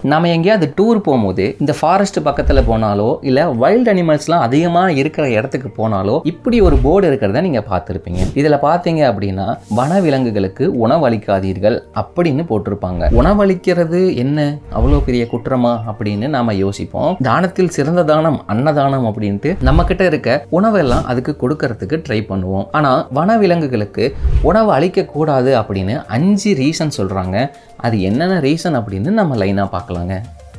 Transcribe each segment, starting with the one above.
நம்ம எங்கேயாவது டூர் போகும்போது இந்த ஃபாரஸ்ட் பக்கத்தில் போனாலோ இல்லை வைல்ட் அனிமல்ஸ்லாம் அதிகமாக இருக்கிற இடத்துக்கு போனாலோ இப்படி ஒரு போர்டு இருக்கிறத நீங்கள் பார்த்துருப்பீங்க இதில் பார்த்தீங்க அப்படின்னா வனவிலங்குகளுக்கு உணவளிக்காதீர்கள் அப்படின்னு போட்டிருப்பாங்க உணவளிக்கிறது என்ன அவ்வளோ பெரிய குற்றமா அப்படின்னு நாம யோசிப்போம் தானத்தில் சிறந்த தானம் அன்னதானம் அப்படின்ட்டு நம்ம கிட்ட இருக்க உணவெல்லாம் அதுக்கு கொடுக்கறதுக்கு ட்ரை பண்ணுவோம் ஆனால் வனவிலங்குகளுக்கு உணவு அளிக்கக்கூடாது அப்படின்னு அஞ்சு ரீசன் சொல்கிறாங்க அது என்னென்ன ரீசன் அப்படின்னு நம்ம லைனாக பார்க்கலாங்க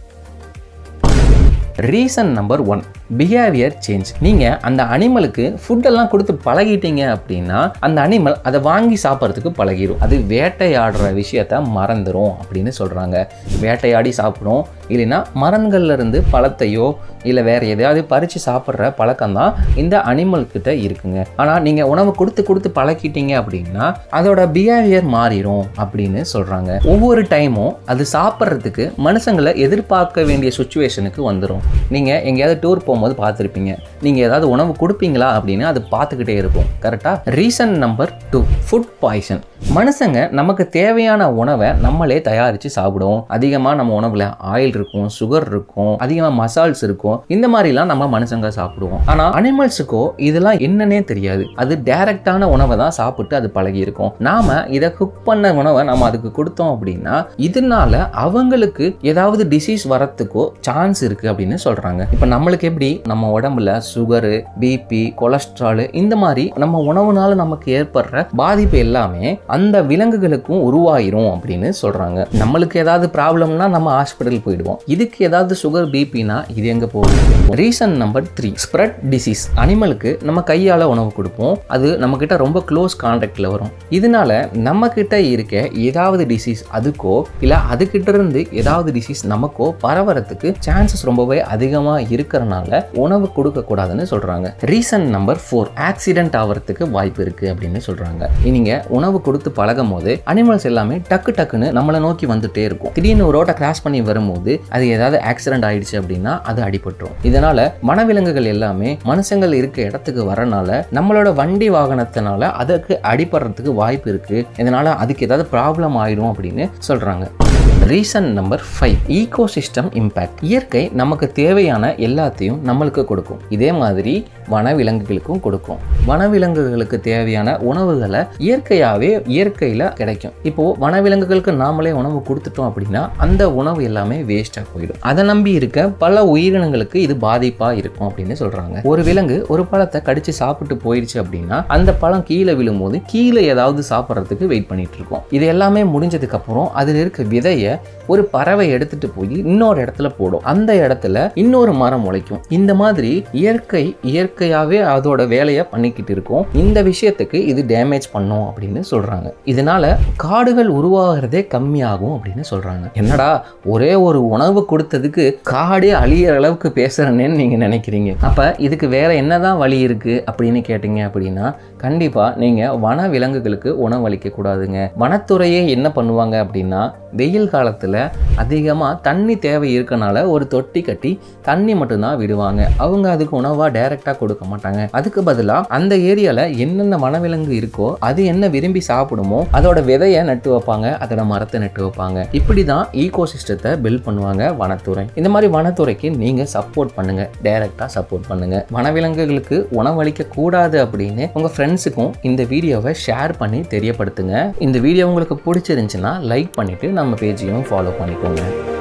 reason number one behaviour change நீங்கள் அந்த அனிமலுக்கு ஃபுட்டெல்லாம் கொடுத்து பழகிட்டீங்க அப்படின்னா அந்த அனிமல் அதை வாங்கி சாப்பிட்றதுக்கு பழகிடும் அது வேட்டையாடுற விஷயத்த மறந்துடும் அப்படின்னு சொல்கிறாங்க வேட்டையாடி சாப்பிடும் இல்லைன்னா மரங்கள்ல இருந்து பழத்தையோ இல்லை வேற எதையாவது பறித்து சாப்பிட்ற பழக்கம் தான் இந்த அனிமல் கிட்ட இருக்குங்க ஆனால் நீங்கள் உணவு கொடுத்து கொடுத்து பழக்கிட்டீங்க அப்படின்னா அதோட பிஹேவியர் மாறிடும் அப்படின்னு சொல்கிறாங்க ஒவ்வொரு டைமும் அது சாப்பிட்றதுக்கு மனுஷங்களை எதிர்பார்க்க வேண்டிய சுச்சுவேஷனுக்கு வந்துடும் நீங்கள் எங்கேயாவது டூர் போகும்போது பார்த்துருப்பீங்க நீங்கள் ஏதாவது உணவு கொடுப்பீங்களா அப்படின்னு அது பார்த்துக்கிட்டே இருக்கும் கரெக்டாக reason number two food poison மனுஷங்க நமக்கு தேவையான உணவை நம்மளே தயாரித்து சாப்பிடுவோம் அதிகமாக நம்ம உணவில் ஆயில் இருக்கும் சுகர் இருக்கும் அதிகமாக மசால்ஸ் இருக்கும் இந்த மாதிரிலாம் நம்ம மனுஷங்க சாப்பிடுவோம் ஆனால் அனிமல்ஸுக்கோ இதெல்லாம் என்னன்னே தெரியாது அது டைரக்டான உணவை தான் சாப்பிட்டு அது பழகி இருக்கும் நாம இதை குக் பண்ண உணவை நம்ம அதுக்கு கொடுத்தோம் அப்படின்னா இதனால அவங்களுக்கு ஏதாவது டிசீஸ் வரத்துக்கோ சான்ஸ் இருக்கு அப்படின்னு சொல்றாங்க இப்போ நம்மளுக்கு எப்படி நம்ம உடம்புல சுகரு பிபி கொலஸ்ட்ரால் இந்த மாதிரி நம்ம உணவுனால நமக்கு ஏற்படுற பாதிப்பு எல்லாமே அந்த விலங்குகளுக்கும் உருவாயிரும் அப்படின்னு சொல்றாங்க நம்மளுக்கு ஏதாவது ப்ராப்ளம்னா நம்ம ஹாஸ்பிட்டல் போயிடுவோம் இதுக்கு ஏதாவது சுகர் பிபினா இது எங்க போகும் reason number three spread disease அனிமலுக்கு நம்ம கையால உணவு கொடுப்போம் அது நம்ம கிட்ட ரொம்ப க்ளோஸ் கான்டாக்ட்ல வரும் இதனால நம்ம கிட்ட இருக்க ஏதாவது டிசீஸ் அதுக்கோ இல்ல அதுகிட்ட இருந்து ஏதாவது டிசீஸ் நமக்கோ பரவறதுக்கு சான்சஸ் ரொம்பவே அதிகமா இருக்கிறனால உணவு கொடுக்க கூடாதுன்னு சொல்றாங்க ரீசன் நம்பர் ஃபோர் ஆக்சிடென்ட் ஆகிறதுக்கு வாய்ப்பு இருக்கு அப்படின்னு சொல்றாங்க நீங்க உணவு கொடுத்து பழகும் போது அனிமல்ஸ் எல்லாமே டக்கு டக்குன்னு நம்மளை நோக்கி வந்துட்டே இருக்கும் திடீர்னு ஒரு ரோட்டை கிராஸ் பண்ணி வரும்போது அது ஏதாவது ஆக்சிடென்ட் ஆயிடுச்சு அப்படின்னா அது அடிபட்டுரும் இதனால வனவிலங்குகள் எல்லாமே மனுஷங்கள் இருக்க இடத்துக்கு வரனால நம்மளோட வண்டி வாகனத்தினால அதுக்கு அடிபடுறதுக்கு வாய்ப்பு இருக்கு இதனால அதுக்கு ஏதாவது ப்ராப்ளம் ஆயிடும் அப்படின்னு சொல்றாங்க reason number five ecosystem impact இயற்கை நமக்கு தேவையான எல்லாத்தையும் நம்மளுக்கு கொடுக்கும் இதே மாதிரி வனவிலங்குகளுக்கும் கொடுக்கும் வனவிலங்குகளுக்கு தேவையான உணவுகளை இயற்கையாகவே இயற்கையில் கிடைக்கும் இப்போ வனவிலங்குகளுக்கு நாமளே உணவு கொடுத்துட்டோம் அப்படின்னா அந்த உணவு எல்லாமே வேஸ்ட்டாக போயிடும் அதை நம்பி இருக்க பல உயிரினங்களுக்கு இது பாதிப்பாக இருக்கும் அப்படின்னு சொல்றாங்க ஒரு விலங்கு ஒரு பழத்தை கடிச்சு சாப்பிட்டு போயிடுச்சு அப்படின்னா அந்த பழம் கீழே விழும்போது கீழே ஏதாவது சாப்பிட்றதுக்கு வெயிட் பண்ணிட்டு இருக்கோம் இது எல்லாமே முடிஞ்சதுக்கு அப்புறம் அதில் இருக்க விதையை ஒரு பறவை எடுத்துட்டு போய் இன்னொரு இடத்துல போடும் அந்த இடத்துல இன்னொரு மரம் முளைக்கும் இந்த மாதிரி இயற்கை இயற்கையாவே அதோட வேலையை பண்ணிக்கிட்டு இருக்கும் இந்த விஷயத்துக்கு இது டேமேஜ் பண்ணும் அப்படின்னு சொல்றாங்க இதனால காடுகள் உருவாகிறதே கம்மியாகும் அப்படின்னு சொல்றாங்க என்னடா ஒரே ஒரு உணவு கொடுத்ததுக்கு காடே அழியிற அளவுக்கு பேசுறேன்னு நீங்க நினைக்கிறீங்க அப்ப இதுக்கு வேற என்னதான் வழி இருக்கு அப்படின்னு கேட்டீங்க அப்படின்னா கண்டிப்பா நீங்க வன விலங்குகளுக்கு உணவளிக்க கூடாதுங்க வனத்துறையே என்ன பண்ணுவாங்க அப்படின்னா வெயில் காலத்தில் அதிகமாக தண்ணி தேவை இருக்கனால ஒரு தொட்டி கட்டி தண்ணி மட்டும்தான் விடுவாங்க அவங்க அதுக்கு உணவாக டைரெக்டாக கொடுக்க மாட்டாங்க அதுக்கு பதிலாக அந்த ஏரியாவில் என்னென்ன வனவிலங்கு இருக்கோ அது என்ன விரும்பி சாப்பிடுமோ அதோட விதையை நட்டு வைப்பாங்க அதோட மரத்தை நட்டு வைப்பாங்க இப்படி தான் ஈகோ சிஸ்டத்தை பில்ட் பண்ணுவாங்க வனத்துறை இந்த மாதிரி வனத்துறைக்கு நீங்கள் சப்போர்ட் பண்ணுங்க டைரெக்டாக சப்போர்ட் பண்ணுங்க வனவிலங்குகளுக்கு உணவளிக்க கூடாது அப்படின்னு உங்கள் ஃப்ரெண்ட்ஸுக்கும் இந்த வீடியோவை ஷேர் பண்ணி தெரியப்படுத்துங்க இந்த வீடியோ உங்களுக்கு பிடிச்சிருந்துச்சுன்னா லைக் பண்ணிட்டு நம்ம பேஜையும் ஃபாலோ பண்ணிக்கோங்க